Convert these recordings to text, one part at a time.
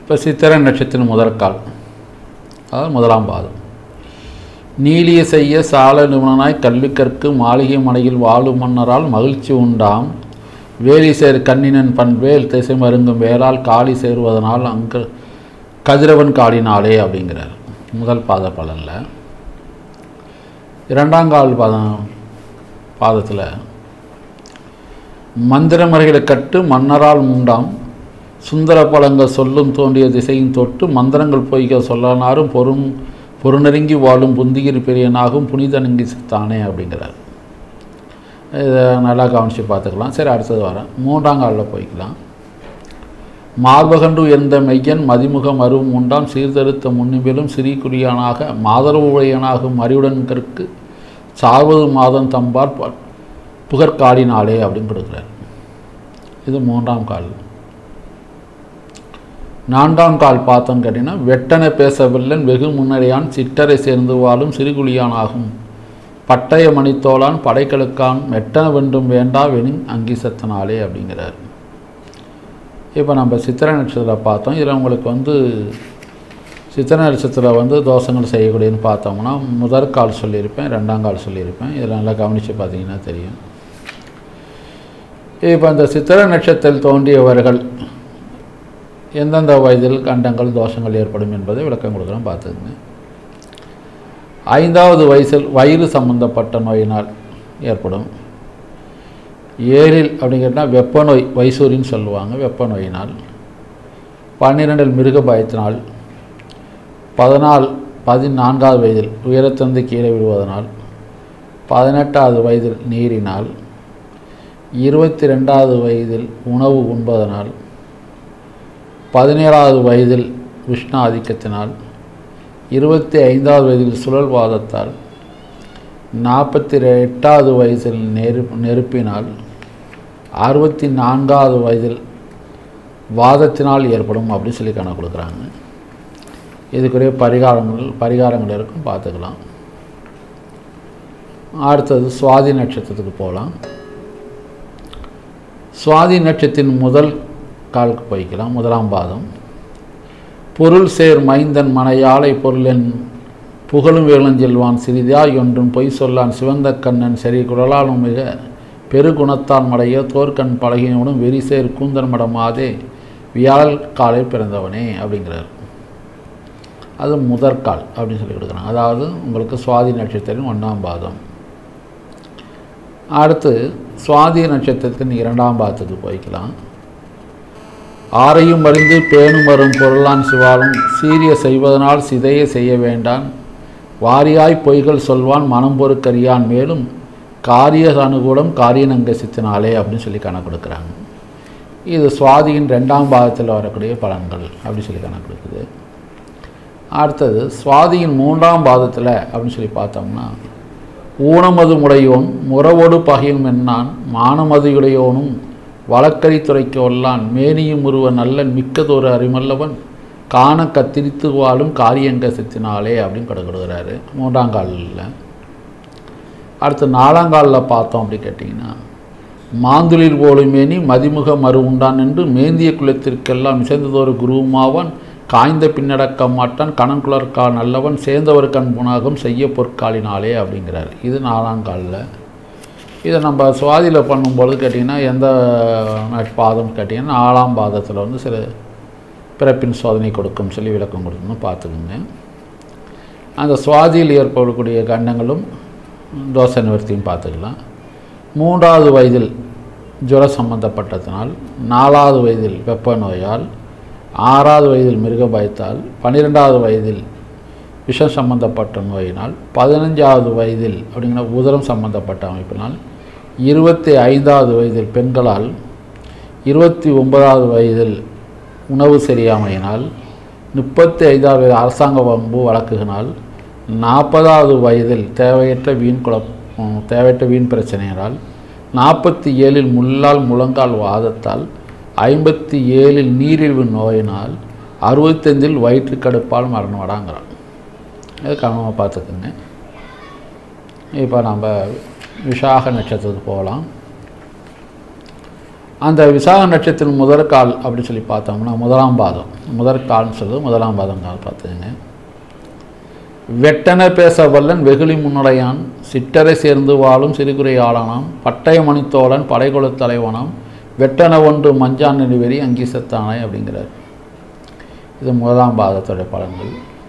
இப்போ சித்திரை நட்சத்திரம் முதற்கால் அதாவது முதலாம் பாதம் நீலிய செய்ய சால நிபுணனாய் கல்வி கற்கு மாளிகை மனையில் வாழும் மன்னரால் மகிழ்ச்சி உண்டாம் வேலி சேர் கண்ணினன் பண்பேல் திசை மருங்கும் வேளால் காளி சேருவதனால் அங்கு கதிரவன் காலினாலே அப்படிங்கிறார் முதல் பாத பலனில் இரண்டாம் கால் பாதம் பாதத்தில் மந்திரமறைகளை கட்டு மன்னரால் உண்டாம் சுந்தர பழங்கள் சொல்லும் தோன்றிய திசையும் தொட்டு மந்திரங்கள் பொய்க சொல்லனாரும் பொறும் பொருநெருங்கி வாழும் புந்திகிரி பெரியனாகும் புனிதனங்கி சித்தானே அப்படிங்கிறார் இதை நல்லா கவனித்து பார்த்துக்கலாம் சரி அடுத்தது வரேன் மூன்றாம் காலில் போய்க்கலாம் மார்பகண்டு எந்த மெய்யன் மதிமுகம் அருவும் உண்டாம் சீர்தருத்த முன்னிபிலும் சிறீக்குரியானாக மாதரவுடையனாகும் அறிவுடன் கற்கு சார்வது மாதம் தம்பார் ப- புகற்காடினாலே அப்படின்னு கொடுக்குறார் இது மூன்றாம் கால் நான்காம் கால் பார்த்தோம் கேட்டிங்கன்னா வெட்டன பேசவில்லன் வெகு முன்னரையான் சிற்றரை சேர்ந்து வாழும் சிறுகுழியான் ஆகும் பட்டய மணித்தோளான் படைகளுக்கான் மெட்டன வென்றும் வேண்டா வெனின் அங்கிசத்தனாலே அப்படிங்கிறார் இப்போ நம்ம சித்திரை நட்சத்திரம் பார்த்தோம் இதில் உங்களுக்கு வந்து சித்திரை நட்சத்திரம் வந்து தோஷங்கள் செய்யக்கூடியன்னு பார்த்தோம்னா முதற் கால் சொல்லியிருப்பேன் ரெண்டாம் கால் சொல்லியிருப்பேன் இதில் நல்லா கவனித்து பார்த்தீங்கன்னா தெரியும் இப்போ இந்த சித்திரை நட்சத்திரத்தில் தோன்றியவர்கள் எந்தெந்த வயதில் கண்டங்கள் தோஷங்கள் ஏற்படும் என்பதை விளக்கம் கொடுக்குறோம் பார்த்துக்குங்க ஐந்தாவது வயசில் வயிறு சம்பந்தப்பட்ட நோயினால் ஏற்படும் ஏழில் அப்படிங்கிறதுனா வெப்ப நோய் வைசூரின்னு சொல்லுவாங்க வெப்ப நோயினால் பன்னிரெண்டில் மிருக பயத்தினால் பதினாலு பதினான்காவது வயதில் உயரத்திலிருந்து கீழே விடுவதனால் பதினெட்டாவது வயதில் நீரினால் இருபத்தி ரெண்டாவது வயதில் உணவு உண்பதனால் பதினேழாவது வயதில் விஷ்ணு ஆதிக்கத்தினால் இருபத்தி ஐந்தாவது வயதில் சுழல்வாதத்தால் நாற்பத்தி எட்டாவது வயதில் நெரு நெருப்பினால் அறுபத்தி நான்காவது வயதில் வாதத்தினால் ஏற்படும் அப்படின்னு சொல்லி கணக்கு கொடுக்குறாங்க இதுக்குரிய பரிகாரங்கள் பரிகாரங்கள் இருக்கும் பார்த்துக்கலாம் அடுத்தது சுவாதி நட்சத்திரத்துக்கு போகலாம் சுவாதி நட்சத்தின் முதல் காலுக்கு போய்க்கலாம் முதலாம் பாதம் பொருள் சேர் மைந்தன் மனையாளை பொருளென் புகழும் வேளஞ்செல்வான் சிறிதாய் ஒன்றும் பொய் சொல்லான் சிவந்த கண்ணன் சரி குரலாலும் மிக பெருகுணத்தான் மடைய தோற்கண் பழகினவனும் வெறிசேர் கூந்தன் மடமாதே வியாழ் காலில் பிறந்தவனே அப்படிங்கிறார் அது முதற்கால் அப்படின்னு சொல்லி கொடுக்குறாங்க அதாவது உங்களுக்கு சுவாதி நட்சத்திரம் ஒன்றாம் பாதம் அடுத்து சுவாதி நட்சத்திரத்தின் இரண்டாம் பாதத்துக்கு போய்க்கலாம் ஆரையும் அறிந்து பேணும் வரும் பொருளான் சிவாலும் சீரிய செய்வதனால் சிதைய செய்ய வேண்டான் வாரியாய் பொய்கள் சொல்வான் மனம் பொறுக்கறியான் மேலும் காரிய அனுகூலம் காரியநங்க சித்தினாலே அப்படின்னு சொல்லி கணக்கு கொடுக்குறாங்க இது சுவாதியின் ரெண்டாம் பாகத்தில் வரக்கூடிய பலன்கள் அப்படின்னு சொல்லி கணக்கு கொடுக்குது அடுத்தது சுவாதியின் மூன்றாம் பாதத்தில் அப்படின்னு சொல்லி பார்த்தோம்னா ஊனமது முடையோன் முறவோடு பகையும் என்னான் மானமதியுடையோனும் வழக்கறி துறைக்கு ஒல்லான் மேனியும் உருவ நல்லன் மிக்கதொரு அறிமல்லவன் காண கத்திரித்து வாழும் காரியங்க சித்தினாலே அப்படின்னு கொடுக்குறாரு மூன்றாம் காலில் அடுத்து நாலாம் காலில் பார்த்தோம் அப்படி கேட்டிங்கன்னா மாந்துளிர் போலும் மேனி மதிமுக மறு உண்டான் என்று மேந்திய குலத்திற்கெல்லாம் மிசைந்ததொரு குருவுமாவான் காய்ந்த பின்னடக்க மாட்டான் கணக்குளர்கா நல்லவன் சேர்ந்தவர் கண்புணாகம் செய்ய பொற்காலினாலே அப்படிங்கிறார் இது நாலாம் காலில் இதை நம்ம சுவாதியில் பண்ணும்பொழுது கேட்டிங்கன்னா எந்த நட் பாதம் கேட்டிங்கன்னா நாலாம் பாதத்தில் வந்து சில பிறப்பின் சோதனை கொடுக்கும் சொல்லி விளக்கம் கொடுக்கணும் பார்த்துக்குங்க அந்த சுவாதியில் ஏற்படக்கூடிய கண்டங்களும் தோசை நிவர்த்தியும் பார்த்துக்கலாம் மூன்றாவது வயதில் ஜுர சம்பந்தப்பட்டதனால் நாலாவது வயதில் வெப்ப நோயால் ஆறாவது வயதில் மிருக பயத்தால் பன்னிரெண்டாவது வயதில் விஷம் சம்பந்தப்பட்ட நோயினால் பதினஞ்சாவது வயதில் அப்படிங்கிற உதரம் சம்பந்தப்பட்ட அமைப்பினால் இருபத்தி ஐந்தாவது வயதில் பெண்களால் இருபத்தி ஒன்பதாவது வயதில் உணவு சரியாமையினால் முப்பத்தி ஐந்தாவது வயது அரசாங்க வம்பு வழக்குகளால் நாற்பதாவது வயதில் தேவையற்ற வீண் குழப் உம், தேவையற்ற வீண் பிரச்சனையினால் நாற்பத்தி ஏழில் முள்ளால் முழங்கால் வாதத்தால் ஐம்பத்தி ஏழில் நீரிழிவு நோயினால் அறுபத்தஞ்சில் வயிற்றுக்கடுப்பால் மரணம் அடாங்கிறான் இது கவனமாக பார்த்துக்குங்க இப்போ நம்ம விஷாக நட்சத்திரத்துக்கு போகலாம் அந்த விசாக நட்சத்திரம் முதற் கால் அப்படின்னு சொல்லி பார்த்தோம்னா முதலாம் பாதம் முதற் கால்னு சொல்லுது முதலாம் பாதம் கால் பார்த்துங்க வெட்டன பேச வல்லன் வெகுளி முன்னுடையான் சிற்றரை சேர்ந்து வாழும் சிறுகுறை ஆளானாம் பட்டய மணித்தோழன் படைகொழு தலைவனாம் வெட்டன ஒன்று மஞ்சான் நெடுவெறி அங்கி செத்தானாய் அப்படிங்கிறார் இது முதலாம் பாதத்துடைய பலன்கள்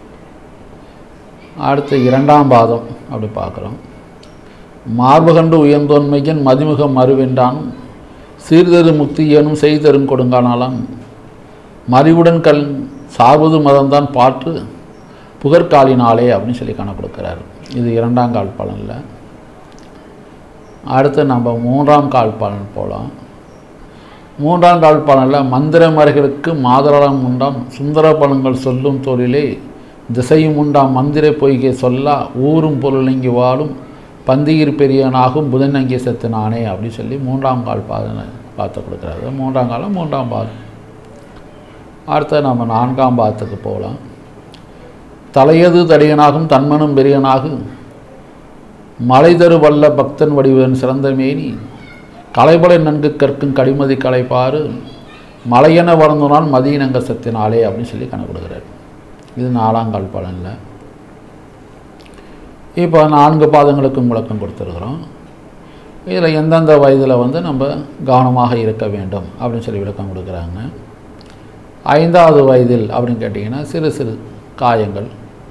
அடுத்து இரண்டாம் பாதம் அப்படி பார்க்குறோம் மார்பு கண்டு உயர்ந்தோன்மையன் மதிமுகம் மறுவென்றான் சீர்தரு முக்தி ஏனும் செய்தரும் கொடுங்கானாலாம் மறிவுடன் கல் சார்பது மதம்தான் பாற்று புகற்காலினாலே அப்படின்னு சொல்லி கணக்கு கொடுக்குறாரு இது இரண்டாம் கால் பலனில் அடுத்து நம்ம மூன்றாம் கால் பலன் போகலாம் மூன்றாம் கால் பலனில் மந்திர மறைகளுக்கு மாதளம் உண்டாம் சுந்தர பலன்கள் சொல்லும் தொழிலே திசையும் உண்டாம் மந்திர பொய்கை சொல்லா ஊரும் பொருளிங்கி வாழும் பந்தியிர் பெரியனாகும் புதன் அங்கே செத்து நானே அப்படின்னு சொல்லி மூன்றாம் கால் பாதனை பார்த்து கொடுக்குறாரு மூன்றாம் காலம் மூன்றாம் பாதம் அடுத்து நம்ம நான்காம் பாதத்துக்கு போகலாம் தலையது தடியனாகும் தன்மனும் பெரியனாகும் மலை தரு வல்ல பக்தன் வடிவன் சிறந்த மேனி கலைபலை நன்கு கற்கும் கடிமதி கலைப்பாறு மலையென வளர்ந்தனால் மதியினங்க சத்தினாலே அப்படின்னு சொல்லி கணக்கு கொடுக்குறாரு இது நாலாங்கால் பலனில் இப்போ நான்கு பாதங்களுக்கும் விளக்கம் கொடுத்துருக்குறோம் இதில் எந்தெந்த வயதில் வந்து நம்ம கவனமாக இருக்க வேண்டும் அப்படின்னு சொல்லி விளக்கம் கொடுக்குறாங்க ஐந்தாவது வயதில் அப்படின்னு கேட்டிங்கன்னா சிறு சிறு காயங்கள்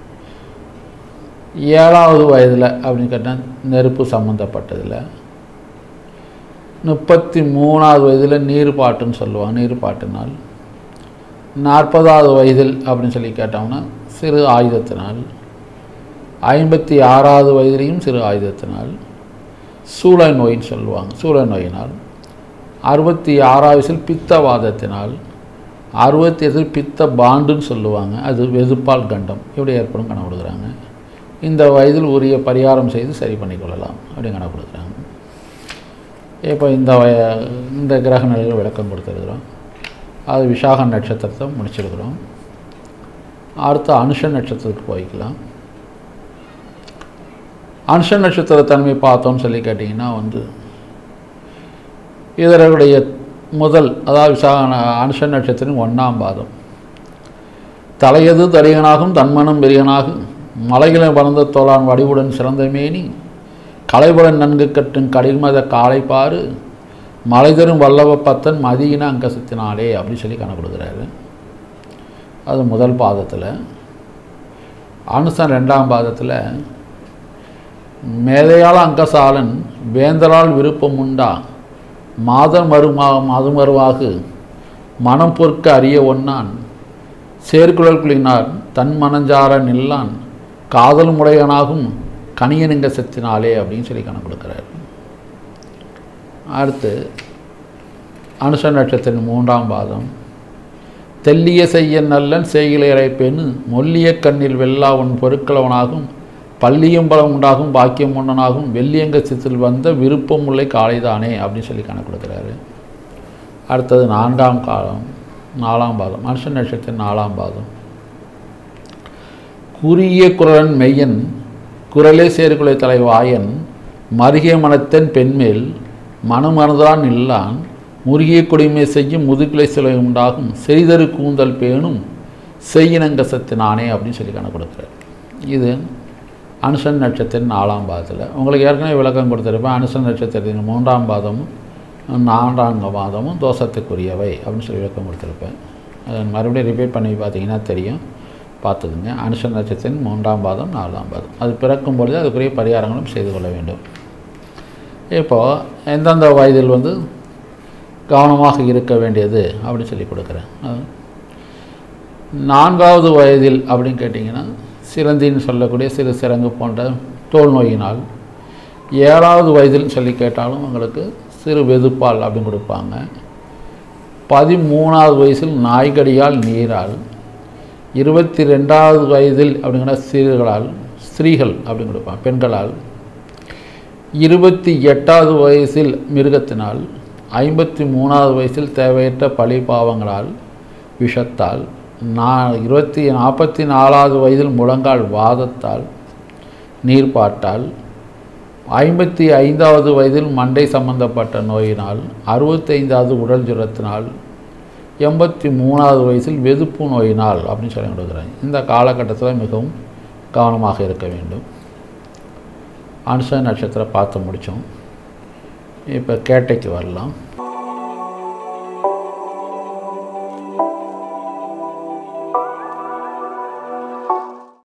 ஏழாவது வயதில் அப்படின்னு கேட்டால் நெருப்பு சம்மந்தப்பட்டதில் முப்பத்தி மூணாவது வயதில் நீர்ப்பாட்டுன்னு சொல்லுவாங்க நீர்ப்பாட்டுனால் நாற்பதாவது வயதில் அப்படின்னு சொல்லி கேட்டோம்னா சிறு ஆயுதத்தினால் ஐம்பத்தி ஆறாவது வயதிலையும் சிறு ஆயுதத்தினால் சூளை நோயின்னு சொல்லுவாங்க சூளை நோயினால் அறுபத்தி ஆறாவது வயசில் பித்தவாதத்தினால் அறுபத்தி எட்டில் பித்த பாண்டுன்னு சொல்லுவாங்க அது வெதுப்பால் கண்டம் இப்படி ஏற்படும் கணக்கு கொடுக்குறாங்க இந்த வயதில் உரிய பரிகாரம் செய்து சரி பண்ணிக்கொள்ளலாம் அப்படின்னு கணக்கு கொடுக்குறாங்க இப்போ இந்த வய இந்த கிரக நிலையில் விளக்கம் கொடுத்துருக்குறோம் அது விசாக நட்சத்திரத்தை முடிச்சிருக்கிறோம் அடுத்து அனுஷ நட்சத்திரத்துக்கு போய்க்கலாம் அனுஷ நட்சத்திர தன்மை பார்த்தோம்னு சொல்லி கேட்டிங்கன்னா வந்து இதனுடைய முதல் அதாவது விசாக அனுஷ நட்சத்திரம் ஒன்றாம் பாதம் தலையது தடியனாகும் தன்மனம் பெரியனாகும் மலைகளை பறந்த தோளான் வடிவுடன் சிறந்த மேனி கலைபுடன் நன்கு கட்டும் கடிமத காளைப்பாறு மலை தரும் வல்லவ பத்தன் மதியின அங்கசத்தினாலே அப்படின்னு சொல்லி கணக்கு கொடுக்குறாரு அது முதல் பாதத்தில் அனுசன் ரெண்டாம் பாதத்தில் மேதையால் அங்கசாலன் வேந்தரால் விருப்பம் உண்டா மாதம் மறுமா மதுமருவாகு மனம் பொறுக்க அறிய ஒன்னான் சேர்குழல் குளினார் தன் மனஞ்சார நில்லான் காதல் முடையனாகும் கணியனுங்க செத்தினாலே அப்படின்னு சொல்லி கணக்கு கொடுக்குறாரு அடுத்து அனுஷ நட்சத்திரம் மூன்றாம் பாதம் தெல்லிய செய்ய நல்லன் செய்கிலை பெண் மொல்லிய கண்ணில் வெல்லா உன் பொருட்களவனாகும் பள்ளியும் பலம் உண்டாகும் பாக்கியம் உண்டனாகும் வெள்ளியங்க சித்தில் வந்த விருப்பம் உள்ள காலைதானே அப்படின்னு சொல்லி கணக்கு கொடுக்குறாரு அடுத்தது நான்காம் காலம் நாலாம் பாதம் மனுஷ நட்சத்திரம் நாலாம் பாதம் குறுகிய குரலன் மெய்யன் குரலே சேர்குலை தலைவாயன் மருகிய மனத்தன் பெண்மேல் மனமறந்தான் இல்லான் முருகிய குடிமை செய்யும் முதுகிலை சிலை உண்டாகும் செய்தரு கூந்தல் பேணும் செய்யினங்க சத்தினானே அப்படின்னு சொல்லி கணக்கு கொடுக்குறாரு இது அனுசன் நட்சத்திரம் நாலாம் பாதத்தில் உங்களுக்கு ஏற்கனவே விளக்கம் கொடுத்துருப்பேன் அனுசன் நட்சத்திரத்தின் மூன்றாம் பாதமும் நான்காம் பாதமும் தோஷத்துக்குரியவை அப்படின்னு சொல்லி விளக்கம் கொடுத்துருப்பேன் அதை மறுபடியும் ரிப்பீட் பண்ணி பார்த்தீங்கன்னா தெரியும் பார்த்துக்குங்க அனுஷ நட்சத்திரத்தின் மூன்றாம் பாதம் நாலாம் பாதம் அது பிறக்கும் பொழுது அதுக்குரிய பரிகாரங்களும் செய்து கொள்ள வேண்டும் இப்போது எந்தெந்த வயதில் வந்து கவனமாக இருக்க வேண்டியது அப்படின்னு சொல்லி கொடுக்குறேன் நான்காவது வயதில் அப்படின்னு கேட்டிங்கன்னா சிலந்தின்னு சொல்லக்கூடிய சிறு சிறங்கு போன்ற தோல் நோயினால் ஏழாவது வயதில் சொல்லி கேட்டாலும் உங்களுக்கு சிறு வெதுப்பால் அப்படின்னு கொடுப்பாங்க பதிமூணாவது வயசில் நாய்கடியால் நீரால் இருபத்தி ரெண்டாவது வயதில் அப்படிங்கிற சிறுகளால் ஸ்திரீகள் அப்படின்னு கொடுப்பாங்க பெண்களால் இருபத்தி எட்டாவது வயசில் மிருகத்தினால் ஐம்பத்தி மூணாவது வயசில் தேவையற்ற பழி பாவங்களால் விஷத்தால் நான் இருபத்தி நாற்பத்தி நாலாவது வயதில் முழங்கால் வாதத்தால் நீர்ப்பாட்டால் ஐம்பத்தி ஐந்தாவது வயதில் மண்டை சம்பந்தப்பட்ட நோயினால் அறுபத்தைந்தாவது உடல் ஜுரத்தினால் எண்பத்தி மூணாவது வயசில் வெதுப்பு நோயினால் அப்படின்னு சொல்லி கொடுக்குறாங்க இந்த காலகட்டத்தில் மிகவும் கவனமாக இருக்க வேண்டும் அனுஷ நட்சத்திரம் பார்த்து முடித்தோம் இப்போ கேட்டைக்கு வரலாம்